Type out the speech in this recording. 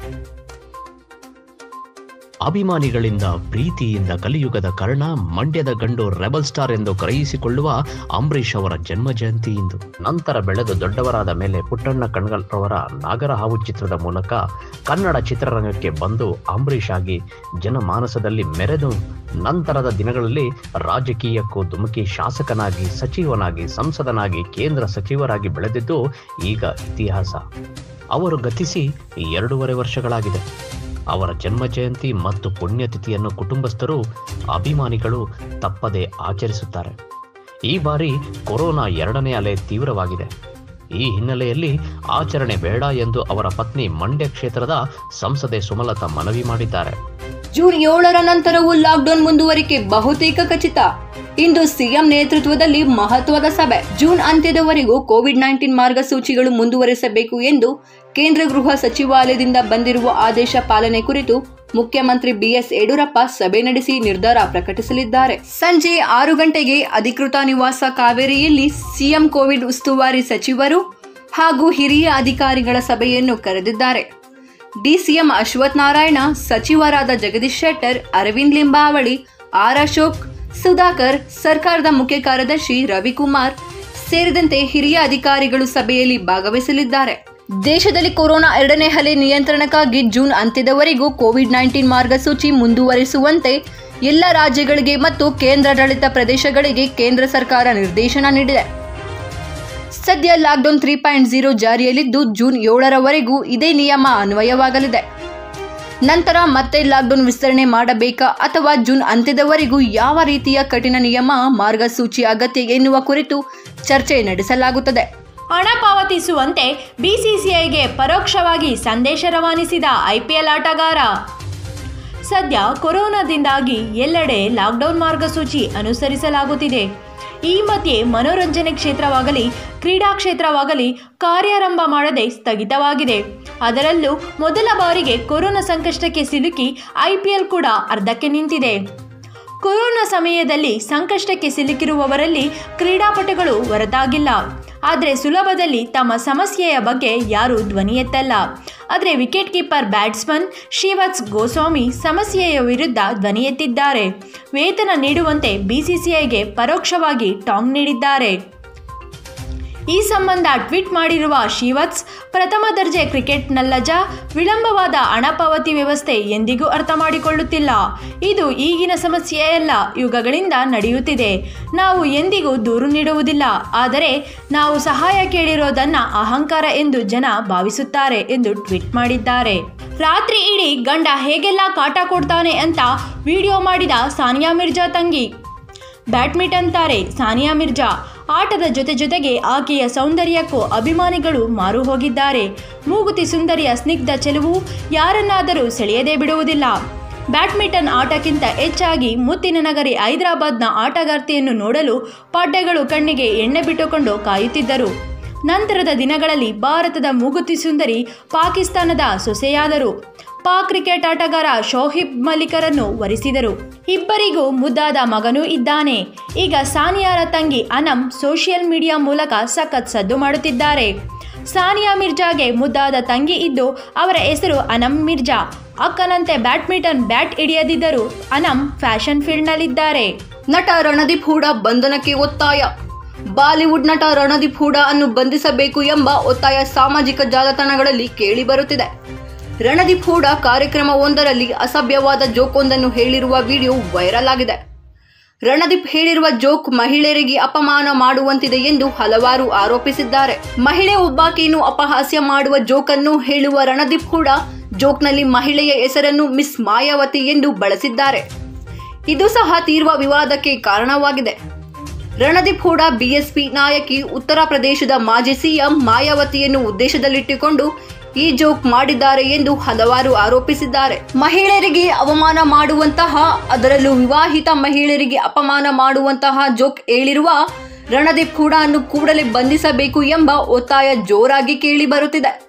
ಅಭಿಮಾನಿಗಳಿಂದ ಪ್ರೀತಿಯಿಂದ ಕಲಿಯುಗದ ಕರ್ಣ ಮಂಡ್ಯದ ಗಂಡು ರೆಬಲ್ ಸ್ಟಾರ್ ಎಂದು ಕರೆಯಿಸಿಕೊಳ್ಳುವ ಅಂಬರೀಷ್ ಅವರ ಜನ್ಮ ಜಯಂತಿ ಇಂದು ನಂತರ ಬೆಳೆದು ದೊಡ್ಡವರಾದ ಮೇಲೆ ಪುಟ್ಟಣ್ಣ ಕಣ್ಗಲ್ರವರ ನಾಗರಹಾವು ಚಿತ್ರದ ಮೂಲಕ ಕನ್ನಡ ಚಿತ್ರರಂಗಕ್ಕೆ ಬಂದು ಅಂಬರೀಷ್ ಆಗಿ ಜನಮಾನಸದಲ್ಲಿ ಮೆರೆದು ನಂತರದ ದಿನಗಳಲ್ಲಿ ರಾಜಕೀಯಕ್ಕೂ ಧುಮುಕಿ ಶಾಸಕನಾಗಿ ಸಚಿವನಾಗಿ ಸಂಸದನಾಗಿ ಕೇಂದ್ರ ಸಚಿವರಾಗಿ ಬೆಳೆದಿದ್ದು ಈಗ ಇತಿಹಾಸ ಅವರು ಗತಿಸಿ ಎರಡೂವರೆ ವರ್ಷಗಳಾಗಿದೆ ಅವರ ಜನ್ಮ ಜಯಂತಿ ಮತ್ತು ಪುಣ್ಯತಿಥಿಯನ್ನು ಕುಟುಂಬಸ್ಥರು ಅಭಿಮಾನಿಗಳು ತಪ್ಪದೆ ಆಚರಿಸುತ್ತಾರೆ ಈ ಬಾರಿ ಕೊರೋನಾ ಎರಡನೇ ಅಲೆ ತೀವ್ರವಾಗಿದೆ ಈ ಹಿನ್ನೆಲೆಯಲ್ಲಿ ಆಚರಣೆ ಬೇಡ ಎಂದು ಅವರ ಪತ್ನಿ ಮಂಡ್ಯ ಕ್ಷೇತ್ರದ ಸಂಸದೆ ಸುಮಲತಾ ಮನವಿ ಮಾಡಿದ್ದಾರೆ ಜೂನ್ ಏಳರ ನಂತರವೂ ಲಾಕ್ಡೌನ್ ಮುಂದುವರಿಕೆ ಬಹುತೇಕ ಖಚಿತ ಇಂದು ಸಿಎಂ ನೇತೃತ್ವದಲ್ಲಿ ಮಹತ್ವದ ಸಭೆ ಜೂನ್ ಅಂತ್ಯದವರೆಗೂ ಕೋವಿಡ್ ನೈನ್ಟೀನ್ ಮಾರ್ಗಸೂಚಿಗಳು ಮುಂದುವರೆಸಬೇಕು ಎಂದು ಕೇಂದ್ರ ಗೃಹ ಸಚಿವಾಲಯದಿಂದ ಬಂದಿರುವ ಆದೇಶ ಪಾಲನೆ ಕುರಿತು ಮುಖ್ಯಮಂತ್ರಿ ಬಿಎಸ್ ಯಡಿಯೂರಪ್ಪ ಸಭೆ ನಡೆಸಿ ನಿರ್ಧಾರ ಪ್ರಕಟಿಸಲಿದ್ದಾರೆ ಸಂಜೆ ಆರು ಗಂಟೆಗೆ ಅಧಿಕೃತ ನಿವಾಸ ಕಾವೇರಿಯಲ್ಲಿ ಸಿಎಂ ಕೋವಿಡ್ ಉಸ್ತುವಾರಿ ಸಚಿವರು ಹಾಗೂ ಹಿರಿಯ ಅಧಿಕಾರಿಗಳ ಸಭೆಯನ್ನು ಕರೆದಿದ್ದಾರೆ ಡಿಸಿಎಂ ಅಶ್ವಥ್ ನಾರಾಯಣ ಸಚಿವರಾದ ಜಗದೀಶ್ ಶೆಟ್ಟರ್ ಅರವಿಂದ್ ಲಿಂಬಾವಳಿ ಆರ್ ಅಶೋಕ್ ಸುಧಾಕರ್ ಸರ್ಕಾರದ ಮುಖ್ಯ ಕಾರ್ಯದರ್ಶಿ ರವಿಕುಮಾರ್ ಸೇರಿದಂತೆ ಹಿರಿಯ ಅಧಿಕಾರಿಗಳು ಸಭೆಯಲ್ಲಿ ಭಾಗವಹಿಸಲಿದ್ದಾರೆ ದೇಶದಲ್ಲಿ ಕೊರೋನಾ ಎರಡನೇ ಅಲೆ ನಿಯಂತ್ರಣಕ್ಕಾಗಿ ಜೂನ್ ಅಂತ್ಯದವರೆಗೂ ಕೋವಿಡ್ ನೈನ್ಟೀನ್ ಮಾರ್ಗಸೂಚಿ ಮುಂದುವರಿಸುವಂತೆ ಎಲ್ಲ ರಾಜ್ಯಗಳಿಗೆ ಮತ್ತು ಕೇಂದ್ರಾಡಳಿತ ಪ್ರದೇಶಗಳಿಗೆ ಕೇಂದ್ರ ಸರ್ಕಾರ ನಿರ್ದೇಶನ ನೀಡಿದೆ ಸದ್ಯ ಲಾಕ್ಡೌನ್ ತ್ರೀ ಪಾಯಿಂಟ್ ಜೀರೋ ಜಾರಿಯಲ್ಲಿದ್ದು ಜೂನ್ ಏಳರವರೆಗೂ ಇದೇ ನಿಯಮ ಅನ್ವಯವಾಗಲಿದೆ ನಂತರ ಮತ್ತೆ ಲಾಕ್ಡೌನ್ ವಿಸ್ತರಣೆ ಮಾಡಬೇಕಾ ಅಥವಾ ಜೂನ್ ಅಂತ್ಯದವರೆಗೂ ಯಾವ ರೀತಿಯ ಕಠಿಣ ನಿಯಮ ಮಾರ್ಗಸೂಚಿ ಅಗತ್ಯ ಎನ್ನುವ ಕುರಿತು ಚರ್ಚೆ ನಡೆಸಲಾಗುತ್ತದೆ ಹಣ ಪಾವತಿಸುವಂತೆ ಬಿಸಿಸಿಐಗೆ ಪರೋಕ್ಷವಾಗಿ ಸಂದೇಶ ರವಾನಿಸಿದ ಐಪಿಎಲ್ ಆಟಗಾರ ಸದ್ಯ ಕೊರೋನಾದಿಂದಾಗಿ ಎಲ್ಲೆಡೆ ಲಾಕ್ಡೌನ್ ಮಾರ್ಗಸೂಚಿ ಅನುಸರಿಸಲಾಗುತ್ತಿದೆ ಈ ಮಧ್ಯೆ ಮನೋರಂಜನೆ ಕ್ಷೇತ್ರವಾಗಲಿ ಕ್ರೀಡಾ ಕ್ಷೇತ್ರವಾಗಲಿ ಕಾರ್ಯಾರಂಭ ಮಾಡದೆ ಸ್ಥಗಿತವಾಗಿದೆ ಅದರಲ್ಲೂ ಮೊದಲ ಬಾರಿಗೆ ಕೊರೋನಾ ಸಂಕಷ್ಟಕ್ಕೆ ಸಿಲುಕಿ ಐಪಿಎಲ್ ಕೂಡ ಅರ್ಧಕ್ಕೆ ನಿಂತಿದೆ ಕೊರೋನಾ ಸಮಯದಲ್ಲಿ ಸಂಕಷ್ಟಕ್ಕೆ ಸಿಲುಕಿರುವವರಲ್ಲಿ ಕ್ರೀಡಾಪಟುಗಳು ಹೊರತಾಗಿಲ್ಲ ಆದರೆ ಸುಲಭದಲ್ಲಿ ತಮ್ಮ ಸಮಸ್ಯೆಯ ಬಗ್ಗೆ ಯಾರೂ ಧ್ವನಿ ಎತ್ತಲ್ಲ ಆದರೆ wicket keeper batsman Shreevats Goswami ಸಮಸ್ಯೆಯ ವಿರುದ್ಧ ಧ್ವನಿ ಎತ್ತಿದ್ದಾರೆ ವೇತನ ನೀಡುವಂತೆ ಬಿಸಿಸಿಐಗೆ ಪರೋಕ್ಷವಾಗಿ ಟಾಂಗ್ ನೀಡಿದ್ದಾರೆ ಈ ಸಂಬಂಧ ಟ್ವೀಟ್ ಮಾಡಿರುವ ಶ್ರೀವತ್ಸ್ ಪ್ರಥಮ ದರ್ಜೆ ಕ್ರಿಕೆಟ್ನಲ್ಲಜ ವಿಳಂಬವಾದ ಹಣ ಪಾವತಿ ವ್ಯವಸ್ಥೆ ಎಂದಿಗೂ ಅರ್ಥ ಮಾಡಿಕೊಳ್ಳುತ್ತಿಲ್ಲ ಇದು ಈಗಿನ ಸಮಸ್ಯೆಯಲ್ಲ ಯುಗಗಳಿಂದ ನಡೆಯುತ್ತಿದೆ ನಾವು ಎಂದಿಗೂ ದೂರು ನೀಡುವುದಿಲ್ಲ ಆದರೆ ನಾವು ಸಹಾಯ ಕೇಳಿರೋದನ್ನ ಅಹಂಕಾರ ಎಂದು ಜನ ಭಾವಿಸುತ್ತಾರೆ ಎಂದು ಟ್ವೀಟ್ ಮಾಡಿದ್ದಾರೆ ರಾತ್ರಿ ಇಡೀ ಗಂಡ ಹೇಗೆಲ್ಲ ಕಾಟ ಕೊಡ್ತಾನೆ ಅಂತ ವಿಡಿಯೋ ಮಾಡಿದ ಸಾನಿಯಾ ಮಿರ್ಜಾ ತಂಗಿ ಬ್ಯಾಡ್ಮಿಂಟನ್ ತಾರೆ ಸಾನಿಯಾ ಮಿರ್ಜಾ ಆಟದ ಜೊತೆ ಜೊತೆಗೆ ಆಕೆಯ ಸೌಂದರ್ಯಕ್ಕೂ ಅಭಿಮಾನಿಗಳು ಮಾರು ಹೋಗಿದ್ದಾರೆ ಮೂಗುತಿ ಸುಂದರಿಯ ಸ್ನಿಗ್ಧ ಚೆಲುವು ಯಾರನ್ನಾದರೂ ಸೆಳೆಯದೇ ಬಿಡುವುದಿಲ್ಲ ಬ್ಯಾಡ್ಮಿಂಟನ್ ಆಟಕ್ಕಿಂತ ಹೆಚ್ಚಾಗಿ ಮುತ್ತಿನ ನಗರಿ ಹೈದರಾಬಾದ್ನ ಆಟಗಾರ್ತಿಯನ್ನು ನೋಡಲು ಪಾಡ್ಯಗಳು ಕಣ್ಣಿಗೆ ಎಣ್ಣೆ ಬಿಟ್ಟುಕೊಂಡು ಕಾಯುತ್ತಿದ್ದರು ನಂತರದ ದಿನಗಳಲ್ಲಿ ಭಾರತದ ಮೂಗುತಿ ಸುಂದರಿ ಪಾಕಿಸ್ತಾನದ ಸೊಸೆಯಾದರು ಪಾಕ್ ಕ್ರಿಕೆಟ್ ಆಟಗಾರ ಶೋಹಿಬ್ ಮಲಿಕರನ್ನು ವರಿಸಿದರು ಇಬ್ಬರಿಗೂ ಮುದ್ದಾದ ಮಗನೂ ಇದ್ದಾನೆ ಈಗ ಸಾನಿಯಾರ ತಂಗಿ ಅನಮ್ ಸೋಷಿಯಲ್ ಮೀಡಿಯಾ ಮೂಲಕ ಸಖತ್ ಸದ್ದು ಮಾಡುತ್ತಿದ್ದಾರೆ ಸಾನಿಯಾ ಮಿರ್ಜಾಗೆ ಮುದ್ದಾದ ತಂಗಿ ಇದ್ದು ಅವರ ಹೆಸರು ಅನಮ್ ಮಿರ್ಜಾ ಅಕ್ಕನಂತೆ ಬ್ಯಾಡ್ಮಿಂಟನ್ ಬ್ಯಾಟ್ ಹಿಡಿಯದಿದ್ದರೂ ಅನಮ್ ಫ್ಯಾಷನ್ ಫೀಲ್ಡ್ನಲ್ಲಿದ್ದಾರೆ ನಟ ರಣದೀಪ್ ಹೂಡಾ ಬಂಧನಕ್ಕೆ ಒತ್ತಾಯ ಬಾಲಿವುಡ್ ನಟ ರಣದೀಪ್ ಹೂಡಾ ಅನ್ನು ಬಂಧಿಸಬೇಕು ಎಂಬ ಒತ್ತಾಯ ಸಾಮಾಜಿಕ ಜಾಲತಾಣಗಳಲ್ಲಿ ಕೇಳಿಬರುತ್ತಿದೆ ರಣದೀಪ್ ಹೂಡಾ ಕಾರ್ಯಕ್ರಮವೊಂದರಲ್ಲಿ ಅಸಭ್ಯವಾದ ಜೋಕೊಂದನ್ನು ಹೇಳಿರುವ ವಿಡಿಯೋ ವೈರಲ್ ಆಗಿದೆ ರಣದೀಪ್ ಹೇಳಿರುವ ಜೋಕ್ ಮಹಿಳೆಯರಿಗೆ ಅಪಮಾನ ಮಾಡುವಂತಿದೆ ಎಂದು ಹಲವಾರು ಆರೋಪಿಸಿದ್ದಾರೆ ಮಹಿಳೆ ಒಬ್ಬಾಕೆಯನ್ನು ಅಪಹಾಸ್ಯ ಮಾಡುವ ಜೋಕನ್ನು ಹೇಳುವ ರಣದೀಪ್ ಕೂಡ ಜೋಕ್ನಲ್ಲಿ ಮಹಿಳೆಯ ಹೆಸರನ್ನು ಮಿಸ್ ಮಾಯಾವತಿ ಎಂದು ಬಳಸಿದ್ದಾರೆ ಇದು ಸಹ ತೀವ್ರ ವಿವಾದಕ್ಕೆ ಕಾರಣವಾಗಿದೆ ರಣದೀಪ್ ಹೂಡಾ ಬಿಎಸ್ಪಿ ನಾಯಕಿ ಉತ್ತರ ಪ್ರದೇಶದ ಮಾಜಿ ಸಿಎಂ ಮಾಯಾವತಿಯನ್ನು ಉದ್ದೇಶದಲ್ಲಿಟ್ಟುಕೊಂಡು ಈ ಜೋಕ್ ಮಾಡಿದ್ದಾರೆ ಎಂದು ಹಲವಾರು ಆರೋಪಿಸಿದ್ದಾರೆ ಮಹಿಳೆಯರಿಗೆ ಅವಮಾನ ಮಾಡುವಂತಹ ಅದರಲ್ಲೂ ವಿವಾಹಿತ ಮಹಿಳೆಯರಿಗೆ ಅಪಮಾನ ಮಾಡುವಂತಹ ಜೋಕ್ ಹೇಳಿರುವ ರಣದೀಪ್ ಕೂಡ ಅನ್ನು ಕೂಡಲೇ ಬಂಧಿಸಬೇಕು ಎಂಬ ಒತ್ತಾಯ ಜೋರಾಗಿ ಕೇಳಿ ಬರುತ್ತಿದೆ